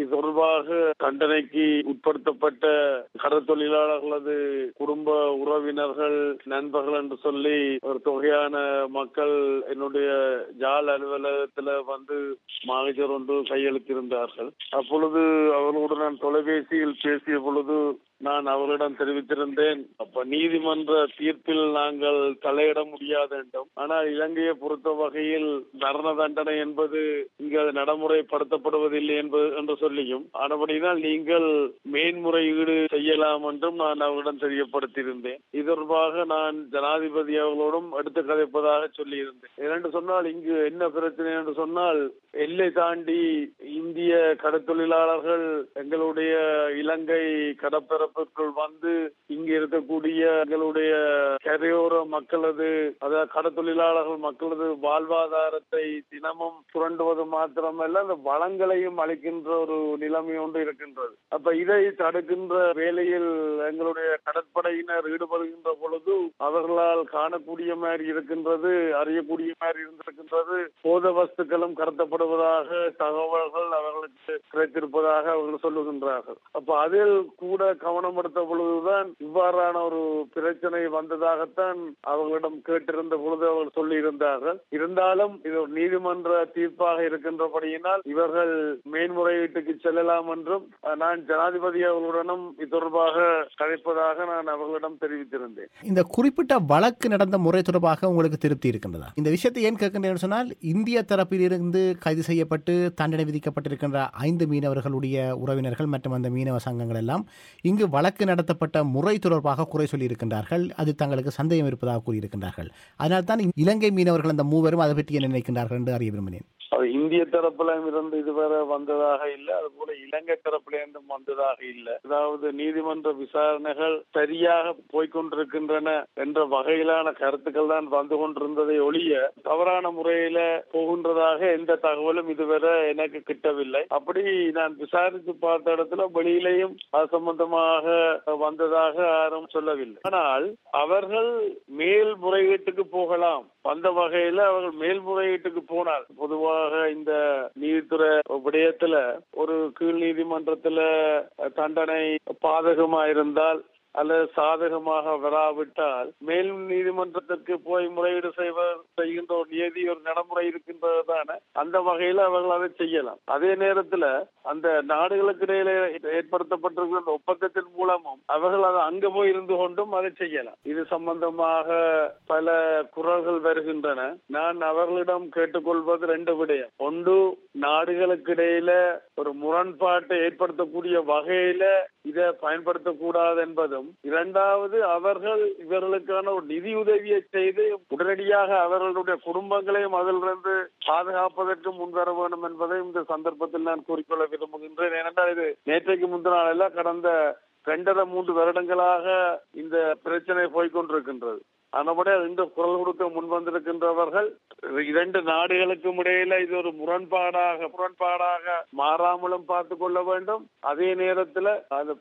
தொடர்பாக தண்டனைக்கு உட்படுத்தப்பட்ட கடற்தொழிலாளர்களது குடும்ப உறவினர்கள் நண்பர்கள் என்று சொல்லி ஒரு தொகையான மக்கள் என்னுடைய ஜால் அலுவலகத்துல வந்து மாகஜர் ஒன்று கையெழுத்திருந்தார்கள் அப்பொழுது அவர்களுடன் நான் தொலைபேசியில் பேசிய பொழுது நான் அவர்களிடம் தெரிவித்திருந்தேன் அப்ப நீதிமன்ற தீர்ப்பில் நாங்கள் தலையிட முடியாது என்றும் ஆனால் இலங்கையை பொறுத்த வகையில் மரண தண்டனை என்பது இங்கு அது நடைமுறைப்படுத்தப்படுவதில்லை என்பது என்று சொல்லியும் ஆனபடினால் நீங்கள் மேன்முறையீடு செய்யலாம் என்றும் நான் அவர்களிடம் தெரியப்படுத்தியிருந்தேன் இது தொடர்பாக நான் ஜனாதிபதி அவர்களோடும் எடுத்து கதைப்பதாக சொல்லியிருந்தேன் ஏனென்று சொன்னால் இங்கு என்ன பிரச்சனை என்று சொன்னால் எல்லை தாண்டி இந்திய கடற்தொழிலாளர்கள் எங்களுடைய இலங்கை கடற்பரப்புக்குள் வந்து இங்கு இருக்கக்கூடிய எங்களுடைய கரையோர மக்களது அதாவது கடற்தொழிலாளர்கள் மக்களது வாழ்வாதாரத்தை தினமும் சுரண்டுவது மாத்திரமல்ல அந்த வளங்களையும் அளிக்கின்ற ஒரு நிலைமை ஒன்று இருக்கின்றது அப்ப இதை தடுக்கின்ற வேலையில் எங்களுடைய கடற்படையினர் ஈடுபடுகின்ற பொழுது அவர்களால் காணக்கூடிய மாதிரி இருக்கின்றது அறியக்கூடிய மாதிரி இருந்திருக்கின்றது போத வஸ்துக்களும் கடத்தப்படுவதாக தகவல்கள் அவர்களுக்கு கிடைத்திருப்பதாக அவர்கள் சொல்லுகின்றார்கள் அப்ப அதில் கூட கவனம் எடுத்த பொழுதுதான் இவ்வாறான ஒரு பிரச்சனை வந்ததாகத்தான் அவர்களிடம் கேட்டிருந்த பொழுது அவர்கள் சொல்லி இருந்தார்கள் இருந்தாலும் இது ஒரு நீதிமன்ற தீர்ப்பாக இருக்கின்றபடியினால் இவர்கள் மேன்முறையீட்டுக்கு செல்லலாம் என்றும் நான் ஜனாதிபதி அவர்களுடனும் இது தொடர்பாக கதைப்பதாக நான் அவர்களிடம் தெரிவித்திருந்தேன் இந்த குறிப்பிட்ட வழக்கு நடந்த முறை தொடர்பாக உங்களுக்கு திருப்தி இருக்கின்றதா இந்த விஷயத்தை ஏன் கேட்கின்றேன் சொன்னால் இந்திய தரப்பிலிருந்து கைது செய்யப்பட்டு தண்டனை விதிக்கப்பட்டிருக்கின்ற ஐந்து மீனவர்களுடைய உறவினர்கள் மற்றும் அந்த மீனவ சங்கங்கள் எல்லாம் இங்கு வழக்கு நடத்தப்பட்ட முறை தொடர்பாக குறை சொல்லியிருக்கின்றார்கள் அது தங்களுக்கு சந்தேகம் இருப்பதாக கூறியிருக்கின்றார்கள் அதனால் தான் இலங்கை மீனவர்கள் அந்த மூவரும் அதை பற்றி என்ன நினைக்கின்றார்கள் என்று அறிய விரும்பினேன் அது இந்திய தரப்புல இருந்து இதுவரை வந்ததாக இல்லை அது போல இலங்கை தரப்புல இருந்தும் வந்ததாக இல்லை அதாவது நீதிமன்ற விசாரணைகள் சரியாக போய்கொண்டிருக்கின்றன என்ற வகையிலான கருத்துக்கள் தான் வந்து கொண்டிருந்ததை ஒழிய தவறான முறையில போகின்றதாக எந்த தகவலும் இதுவரை எனக்கு கிட்டவில்லை அப்படி நான் விசாரித்து பார்த்த இடத்துல வெளியிலையும் அது சம்பந்தமாக வந்ததாக யாரும் சொல்லவில்லை ஆனால் அவர்கள் மேல்முறையீட்டுக்கு போகலாம் அந்த வகையில அவர்கள் மேல்முறையீட்டுக்கு போனால் பொதுவாக இந்த நீதித்துறை விடயத்துல ஒரு கீழ் நீதிமன்றத்துல தண்டனை பாதகமா இருந்தால் அல்லது சாதகமாக வராவிட்டால் மேல் நீதிமன்றத்திற்கு போய் முறையீடு செய்வர் செய்கின்ற ஒரு நியதி ஒரு நடைமுறை இருக்கின்றது தானே அந்த வகையில அவர்கள் அதை செய்யலாம் அதே நேரத்துல அந்த நாடுகளுக்கு இடையில ஏற்படுத்தப்பட்டிருக்கிற அந்த ஒப்பந்தத்தின் மூலமும் அவர்கள் அதை அங்க போய் இருந்து கொண்டும் அதை செய்யலாம் இது சம்பந்தமாக பல குரல்கள் வருகின்றன நான் அவர்களிடம் கேட்டுக்கொள்வது ரெண்டு விடயம் ஒன்று நாடுகளுக்கு இடையில ஒரு முரண்பாட்டை ஏற்படுத்தக்கூடிய வகையில இதை பயன்படுத்தக்கூடாது என்பதும் இரண்டாவது அவர்கள் இவர்களுக்கான ஒரு நிதி உதவியை செய்து உடனடியாக அவர்களுடைய குடும்பங்களையும் அதிலிருந்து பாதுகாப்பதற்கு முன்வர வேண்டும் என்பதை இந்த சந்தர்ப்பத்தில் நான் கூறிக்கொள்ள விரும்புகின்றேன் ஏனென்றால் இது நேற்றைக்கு முந்தின நாளல்ல கடந்த இரண்டரை மூன்று வருடங்களாக இந்த பிரச்சனை போய்கொண்டிருக்கின்றது அதனபடி இந்த குரல் கொடுக்க முன் வந்திருக்கின்றவர்கள் இரண்டு நாடுகளுக்கும் இடையில இது ஒரு முரண்பாடாக முரண்பாடாக மாறாமலும் பார்த்து கொள்ள வேண்டும் அதே நேரத்தில் அது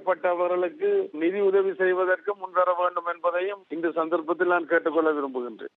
பாதிக்கப்பட்டவர்களுக்கு நிதி உதவி செய்வதற்கு முன்வர வேண்டும் என்பதையும் இந்த சந்தர்ப்பத்தில் நான் கேட்டுக்கொள்ள விரும்புகின்றேன்